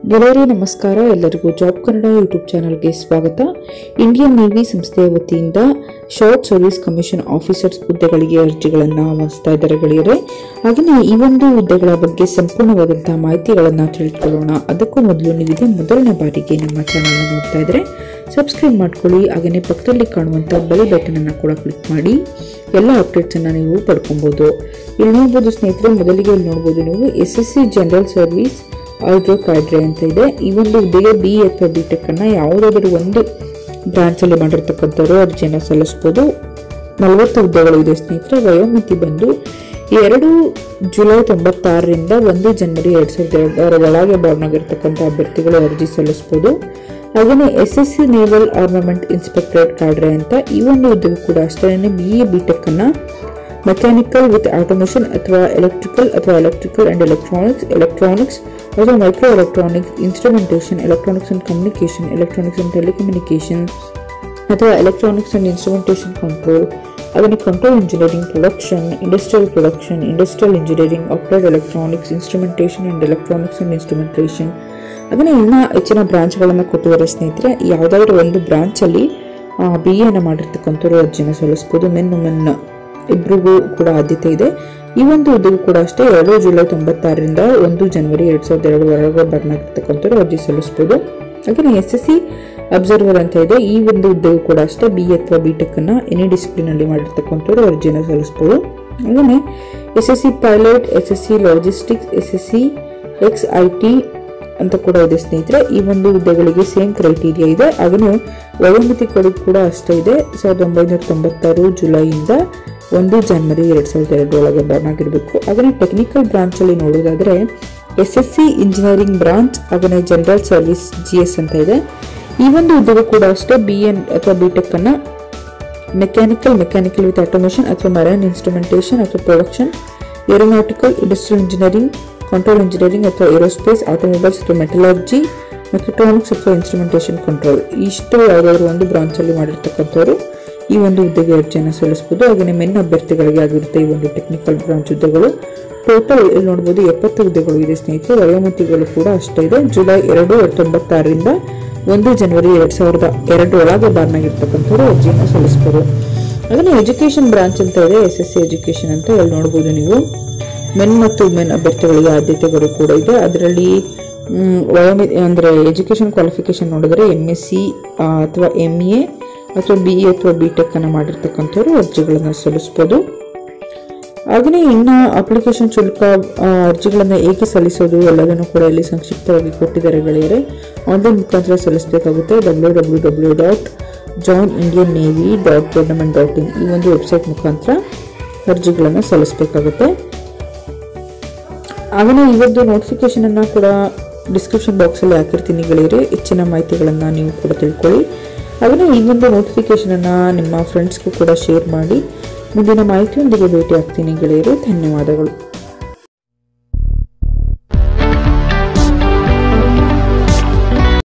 ಗೆಳೆಯರೇ ನಮಸ್ಕಾರ ಎಲ್ಲರಿಗೂ ಜಾಬ್ ಕನ್ನಡ ಯೂಟ್ಯೂಬ್ ಚಾನಲ್ಗೆ ಸ್ವಾಗತ ಇಂಡಿಯನ್ ನೇವಿ ಸಂಸ್ಥೆಯ ವತಿಯಿಂದ ಶಾರ್ಟ್ ಸರ್ವಿಸ್ ಕಮಿಷನ್ ಆಫೀಸರ್ಸ್ ಹುದ್ದೆಗಳಿಗೆ ಅರ್ಜಿಗಳನ್ನು ಆಹ್ವಾನಿಸ್ತಾ ಇದ್ದಾರೆ ಗೆಳೆಯರೇ ಹಾಗೆಯೇ ಈ ಒಂದು ಹುದ್ದೆಗಳ ಬಗ್ಗೆ ಸಂಪೂರ್ಣವಾದಂತಹ ಮಾಹಿತಿಗಳನ್ನು ತಿಳಿದುಕೊಳ್ಳೋಣ ಅದಕ್ಕೂ ಮೊದಲು ನೀವು ಇದೇ ಮೊದಲನೇ ಬಾರಿಗೆ ನಮ್ಮ ಚಾನಲ್ ನೋಡ್ತಾ ಇದ್ರೆ ಸಬ್ಸ್ಕ್ರೈಬ್ ಮಾಡ್ಕೊಳ್ಳಿ ಹಾಗೆಯೇ ಪಕ್ಕದಲ್ಲಿ ಕಾಣುವಂಥ ಬೆಲ್ ಬಟನ್ ಅನ್ನು ಕೂಡ ಕ್ಲಿಕ್ ಮಾಡಿ ಎಲ್ಲ ಅಪ್ಡೇಟ್ಸ್ ಅನ್ನ ನೀವು ಪಡ್ಕೊಬಹುದು ಇಲ್ಲಿ ನೋಡ್ಬೋದು ಸ್ನೇಹಿತರೆ ಮೊದಲಿಗೆ ಇಲ್ಲಿ ನೋಡ್ಬೋದು ನೀವು S S C general service ಆಲ್ಡ್ರೋ ಕ್ಯಾಡ್ರೆ ಅಂತ ಇದೆ ಈ ಒಂದು ಹುದ್ದೆಗೆ ಬಿ ಅಥವಾ ಬಿ ಟೆಕ್ ಅನ್ನ ಯಾವುದಾದ್ರೂ ಒಂದು ಬ್ರಾಂಚ್ ಅಲ್ಲಿ ಮಾಡಿರ್ತಕ್ಕಂಥವ್ರು ಅರ್ಜಿಯನ್ನು ಸಲ್ಲಿಸಬಹುದು ನಲವತ್ತು ಹುದ್ದೆಗಳು ಇದೆ ಸ್ನೇಹಿತರೆ ವಯೋಮಿತಿ ಬಂದು ಎರಡು ಜುಲೈ ತೊಂಬತ್ತಾರರಿಂದ ಒಂದು ಜನವರಿ ಎರಡ್ ಸಾವಿರದ ಎರಡರ ಒಳಗೆ ಬಾರ್ನ್ ಆಗಿರ್ತಕ್ಕಂಥ ಅಭ್ಯರ್ಥಿಗಳು ಅರ್ಜಿ ಸಲ್ಲಿಸಬಹುದು ಹಾಗೆಯೇ S S C naval armament inspectorate cadre ಅಂತ ಈ ಒಂದು ಹುದ್ದೆಗೂ ಕೂಡ ಅಷ್ಟೇ ಬಿ ಎ ಬಿ ಟೆಕ್ ಅನ್ನ ಮೆಕ್ಯಾನಿಕಲ್ ವಿತ್ ಆಟೋಮೇಷನ್ ಅಥವಾ ಎಲೆಕ್ಟ್ರಿಕಲ್ ಅಥವಾ ಎಲೆಕ್ಟ್ರಿಕಲ್ ಅಂಡ್ ಎಲೆಕ್ಟ್ರಾನಿಕ್ಸ್ ಎಲೆಕ್ಟ್ರಾನಿಕ್ಸ್ ಅಥವಾ micro electronics instrumentation electronics and communication electronics and telecommunication ಅಥವಾ ಎಲೆಕ್ಟ್ರಾನಿಕ್ಸ್ ಅಂಡ್ ಇನ್ಸ್ಟ್ರುಮೆಂಟೇಷನ್ ಕಂಟ್ರೋಲ್ ಅದನ್ನು control engineering production industrial production industrial engineering applied electronics instrumentation and electronics and instrumentation ಅದನ್ನು ಇನ್ನೂ ಹೆಚ್ಚಿನ ಬ್ರಾಂಚ್ಗಳನ್ನು ಕೊಟ್ಟಿದ್ದಾರೆ ಸ್ನೇಹಿತರೆ ಯಾವುದಾದ್ರೂ ಒಂದು ಬ್ರಾಂಚಲ್ಲಿ ಬಿ ಎನ ಮಾಡಿರ್ತಕ್ಕಂಥವ್ರು ಅರ್ಜಿನ ಸಲ್ಲಿಸ್ಬೋದು ಮೆನ್ ವುಮೆನ್ ಇಬ್ಬರಿಗೂ ಕೂಡ ಆದ್ಯತೆ ಇದೆ ಈ ಒಂದು ಹುದ್ದೆಗೂ ಕೂಡ ಅಷ್ಟೇ ಎರಡು ಜುಲೈ ತೊಂಬತ್ತಾರರಿಂದ ಒಂದು ಜನವರಿ ಎರಡ್ ಸಾವಿರದ ಎರಡರವರೆಗೆ ಬರ್ನಾಗಿರ್ತಕ್ಕಂಥವ್ರು ಅರ್ಜಿ ಸಲ್ಲಿಸಬಹುದು ಹಾಗೆ ಎಸ್ ಎಸ್ ಸಿ ಅಬ್ಸರ್ವರ್ ಅಂತ ಇದೆ ಈ ಒಂದು ಹುದ್ದೆಗೂ ಕೂಡ ಅಷ್ಟೇ ಬಿ ಅಥವಾ ಬಿ ಟೆಕ್ ಅನ್ನ ಎನಿ ಡಿಸಿಪ್ಲಿನ್ ಅಲ್ಲಿ ಮಾಡಿರ್ತಕ್ಕಂಥವ್ರು ಅರ್ಜಿನ ಸಲ್ಲಿಸಬಹುದು ಹಾಗೆ S S C pilot S S C logistics S S C X I T ಅಂತ ಕೂಡ ಇದೆ ಸ್ನೇಹಿತರೆ ಈ ಒಂದು ಹುದ್ದೆಗಳಿಗೆ ಸೇಮ್ ಕ್ರೈಟೀರಿಯಾ ಇದೆ ಹಾಗೆಯೇ ವಯೋಮಿತಿ ಕೊಡುಗೆ ಕೂಡ ಅಷ್ಟೇ ಇದೆ ಸಾವಿರದ ಒಂಬೈನೂರ ತೊಂಬತ್ತಾರು ಜುಲೈಯಿಂದ ಒಂದು ಜನವರಿ ಎರಡ್ ಸಾವಿರದ ಎರಡರೊಳಗೆ ಬರ್ನ್ ಆಗಿರಬೇಕು ಹಾಗೆಯೇ ಟೆಕ್ನಿಕಲ್ ಬ್ರಾಂಚ್ ಅಲ್ಲಿ ನೋಡೋದಾದ್ರೆ S S C engineering branch ಹಾಗೆಯೇ ಜನರಲ್ ಸರ್ವಿಸ್ ಜಿ ಎಸ್ ಅಂತ ಇದೆ ಈ ಒಂದು ಹುದ್ದೆಗೂ ಕೂಡ ಅಷ್ಟೇ ಬಿ ಎನ್ ಅಥವಾ ಬಿ ಟೆಕ್ ಅನ್ನ ಮೆಕ್ಯಾನಿಕಲ್ ಮೆಕ್ಯಾನಿಕಲ್ ವಿತ್ ಆಟೋಮೇಷನ್ ಅಥವಾ ಮರೈನ್ ಇನ್ಸ್ಟ್ರುಮೆಂಟೇಷನ್ ಅಥವಾ production aeronautical industrial engineering control engineering ಅಥವಾ ಏರೋಸ್ಪೇಸ್ ಆಟೋಮೊಬೈಲ್ಸ್ ಅಥವಾ ಮೆಟಲರ್ಜಿ ಮೆಕ್ಟ್ರಾನಿಕ್ಸ್ ಅಥವಾ ಇನ್ಸ್ಟ್ರುಮೆಂಟೇಷನ್ ಕಂಟ್ರೋಲ್ ಇಷ್ಟು ಯಾವುದಾದ್ರೂ ಒಂದು ಬ್ರಾಂಚಲ್ಲಿ ಮಾಡಿರ್ತಕ್ಕಂಥವ್ರು ಈ ಒಂದು ಹುದ್ದೆಗೆ ಅರ್ಜಿಯನ್ನು ಸಲ್ಲಿಸಬಹುದು ಹಾಗೆಯೇ ಮೆನ್ ಅಭ್ಯರ್ಥಿಗಳಿಗೆ ಆಗಿರುತ್ತೆ ಈ ಒಂದು ಟೆಕ್ನಿಕಲ್ ಬ್ರಾಂಚ್ ಹುದ್ದೆಗಳು ಟೋಟಲ್ ಇಲ್ಲಿ ನೋಡಬಹುದು ಎಪ್ಪತ್ತು ಹುದ್ದೆಗಳು ಇದೆ ಸ್ನೇಹಿತರೆ ವಯೋಮಿತಿಗಳು ಕೂಡ ಅಷ್ಟೇ ಇದೆ ಜುಲೈ ಎರಡು ತೊಂಬತ್ತಾರರಿಂದ ಒಂದು ಜನವರಿ ಎರಡ್ ಸಾವಿರದ ಎರಡರೊಳಗೆ ಬಾರ್ನ್ ಆಗಿರ್ತಕ್ಕಂಥವ್ರು ಅರ್ಜಿಯನ್ನು ಸಲ್ಲಿಸಬಹುದು ಹಾಗೆ ಎಜುಕೇಶನ್ ಬ್ರಾಂಚ್ ಅಂತ ಇದೆ ಎಸ್ ಎಸ್ ಸಿ ಎಜುಕೇಶನ್ ಅಂತ ಇಲ್ಲಿ ನೋಡಬಹುದು ನೀವು ಮೆನ್ ಮತ್ತು ವುಮೆನ್ ಅಭ್ಯರ್ಥಿಗಳಿಗೆ ಆದ್ಯತೆಗಳು ಕೂಡ ಇದೆ ಅದರಲ್ಲಿ ವಯೋಮಿ ಅಂದರೆ ಎಜುಕೇಷನ್ ಕ್ವಾಲಿಫಿಕೇಶನ್ ನೋಡಿದ್ರೆ ಎಮ್ ಎಸ್ ಸಿ ಅಥವಾ ಎಮ್ ಎ ಅಥವಾ ಬಿ ಎ ಅಥವಾ ಬಿ ಟೆಕ್ ಅನ್ನು ಮಾಡಿರ್ತಕ್ಕಂಥವ್ರು ಅರ್ಜಿಗಳನ್ನು ಸಲ್ಲಿಸ್ಬೋದು ಹಾಗೆಯೇ ಇನ್ನು ಅಪ್ಲಿಕೇಶನ್ ಶುಲ್ಕ ಆ, ಅರ್ಜಿಗಳನ್ನು ಹೇಗೆ ಸಲ್ಲಿಸೋದು ಎಲ್ಲದನ್ನು ಕೂಡ ಇಲ್ಲಿ ಸಂಕ್ಷಿಪ್ತವಾಗಿ ಕೊಟ್ಟಿದ್ದಾರೆ ಗೆಳೆಯರೆ ಆನ್ಲೈನ್ ಮುಖಾಂತರ ಸಲ್ಲಿಸಬೇಕಾಗುತ್ತೆ W W W dot join Indian navy dot government dot in ಈ ಒಂದು ವೆಬ್ಸೈಟ್ ಮುಖಾಂತರ ಅರ್ಜಿಗಳನ್ನು ಸಲ್ಲಿಸಬೇಕಾಗುತ್ತೆ ಹಾಗೆಯೇ ಇವತ್ತು ನೋಟಿಫಿಕೇಶನ್ ಅನ್ನ ಕೂಡ ಡಿಸ್ಕ್ರಿಪ್ಷನ್ ಬಾಕ್ಸಲ್ಲಿ ಹಾಕಿರ್ತೀನಿ ಗೆಳೆಯರೆ ಹೆಚ್ಚಿನ ಮಾಹಿತಿಗಳನ್ನು ನೀವು ಕೂಡ ತಿಳ್ಕೊಳ್ಳಿ ಹಾಗೆಯೇ ಈ ಒಂದು ನೋಟಿಫಿಕೇಶನ್ ಅನ್ನ ನಿಮ್ಮ ಫ್ರೆಂಡ್ಸ್ಗೂ ಕೂಡ ಶೇರ್ ಮಾಡಿ ಮುಂದಿನ ಮಾಹಿತಿಯೊಂದಿಗೆ ಭೇಟಿ ಆಗ್ತೀನಿ ಗೆಳೆಯರು ಧನ್ಯವಾದಗಳು